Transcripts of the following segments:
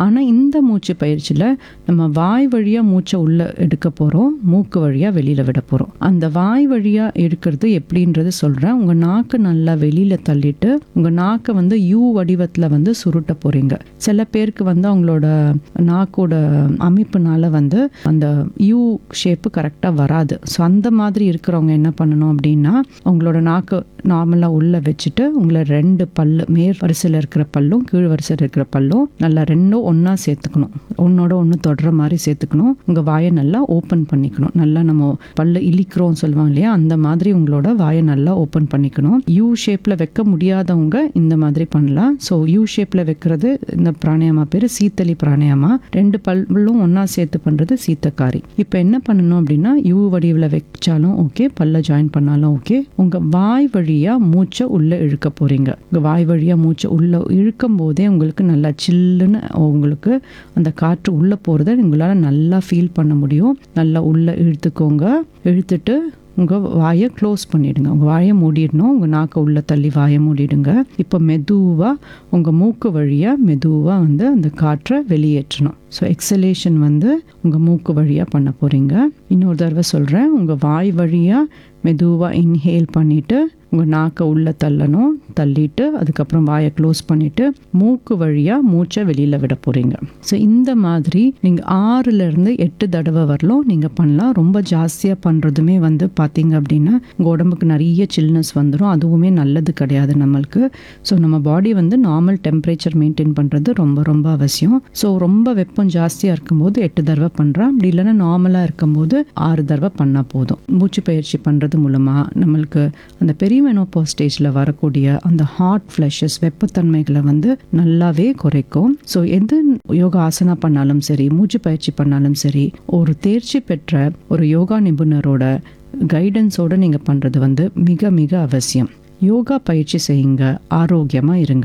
ஆனால் இந்த மூச்சு பயிற்சியில் நம்ம வாய் வழியாக மூச்சை உள்ளே எடுக்க போகிறோம் மூக்கு வழியாக வெளியில் விட போகிறோம் அந்த வாய் வழியாக எடுக்கிறது எப்படின்றது சொல்கிறேன் உங்கள் நாக்கு நல்லா வெளியில் தள்ளிட்டு உங்கள் நாக்கை வந்து யூ வடிவத்தில் வந்து சுருட்ட போகிறீங்க சில பேருக்கு வந்து அவங்களோட நாக்கோட அமைப்புனால வந்து அந்த யூ ஷேப்பு கரெக்டாக வராது ஸோ அந்த மாதிரி இருக்கிறவங்க என்ன பண்ணணும் அப்படின்னா உங்களோட நாக்கு நார்மலாக உள்ளே வச்சுட்டு உங்களை ரெண்டு பல்லு மேல் வரிசையில் இருக்கிற பல்லும் கீழ் வரிசையில் இருக்கிற பல்லும் நல்லா ரெண்டும் ஒன்றா சேர்த்துக்கணும் ஒன்னோட ஒன்று தொடுற மாதிரி சேர்த்துக்கணும் உங்கள் வாயை நல்லா ஓப்பன் பண்ணிக்கணும் நல்லா நம்ம பல்லு இழிக்கிறோம் சொல்லுவாங்க இல்லையா அந்த மாதிரி உங்களோட வாயை நல்லா ஓப்பன் பண்ணிக்கணும் யூ ஷேப்பில் வைக்க முடியாதவங்க இந்த மாதிரி பண்ணலாம் ஸோ யூ ஷேப்பில் வைக்கிறது இந்த பிராணாயாமா பேர் சீத்தலி பிராணாயாமா ரெண்டு பல்லும் ஒன்றா சேர்த்து பண்ணுறது சீத்தக்காரி இப்போ என்ன பண்ணணும் அப்படின்னா யூ வடிவில் வச்சாலும் ஓகே பல்ல ஜாயின் பண்ணாலும் ஓகே உங்கள் வாய் வழியாக மூச்சை உள்ளே இழுக்க போகிறீங்க உங்கள் வாய் வழியாக மூச்சை உள்ளே இழுக்கும் போதே உங்களுக்கு நல்லா சில்லுன்னு உங்களுக்கு அந்த காற்று உள்ளே போகிறத உங்களால் நல்லா ஃபீல் பண்ண முடியும் நல்லா உள்ளே இழுத்துக்கோங்க இழுத்துட்டு உங்கள் வாயை க்ளோஸ் பண்ணிடுங்க உங்கள் வாயை மூடிடணும் உங்கள் நாக்கை உள்ளே தள்ளி வாயை மூடிடுங்க இப்போ மெதுவாக உங்கள் மூக்கு வழியாக மெதுவாக வந்து அந்த காற்றை வெளியேற்றணும் ஸோ எக்ஸலேஷன் வந்து உங்கள் மூக்கு வழியாக பண்ண போகிறீங்க இன்னொரு தடவை சொல்கிறேன் உங்கள் வாய் வழியாக மெதுவாக இன்ஹேல் பண்ணிவிட்டு உங்கள் நாக்கை உள்ளே தள்ளணும் தள்ளிட்டு அதுக்கப்புறம் வாயை க்ளோஸ் பண்ணிவிட்டு மூக்கு வழியாக மூச்சை வெளியில் விட போகிறீங்க ஸோ இந்த மாதிரி நீங்கள் ஆறுலேருந்து எட்டு தடவை வரலும் நீங்கள் பண்ணலாம் ரொம்ப ஜாஸ்தியாக பண்ணுறதுமே வந்து பார்த்தீங்க அப்படின்னா உங்கள் உடம்புக்கு நிறைய சில்னஸ் வந்துடும் அதுவுமே நல்லது கிடையாது நம்மளுக்கு ஸோ நம்ம பாடி வந்து நார்மல் டெம்பரேச்சர் மெயின்டைன் பண்ணுறது ரொம்ப ரொம்ப அவசியம் ஸோ ரொம்ப வெப்பம் ஜாஸ்தியாக இருக்கும்போது எட்டு தடவை பண்ணுறேன் அப்படி இல்லைன்னா நார்மலாக இருக்கும்போது ஆறு தடவை பண்ணால் போதும் மூச்சு பயிற்சி பண்ணுறது மூலமாக நம்மளுக்கு அந்த பெரியமெனோப்போ ஸ்டேஜில் வரக்கூடிய அந்த ஹார்ட் ஃப்ளஷஸ் வெப்பத்தன்மைகளை வந்து நல்லாவே குறைக்கும் ஸோ எது யோகா ஆசனா பண்ணாலும் சரி மூச்சு பயிற்சி பண்ணாலும் சரி ஒரு தேர்ச்சி பெற்ற ஒரு யோகா நிபுணரோட கைடன்ஸோட நீங்கள் பண்ணுறது வந்து மிக மிக அவசியம் யோகா பயிற்சி செய்யுங்க ஆரோக்கியமாக இருங்க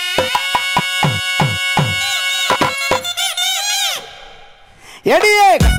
எடியே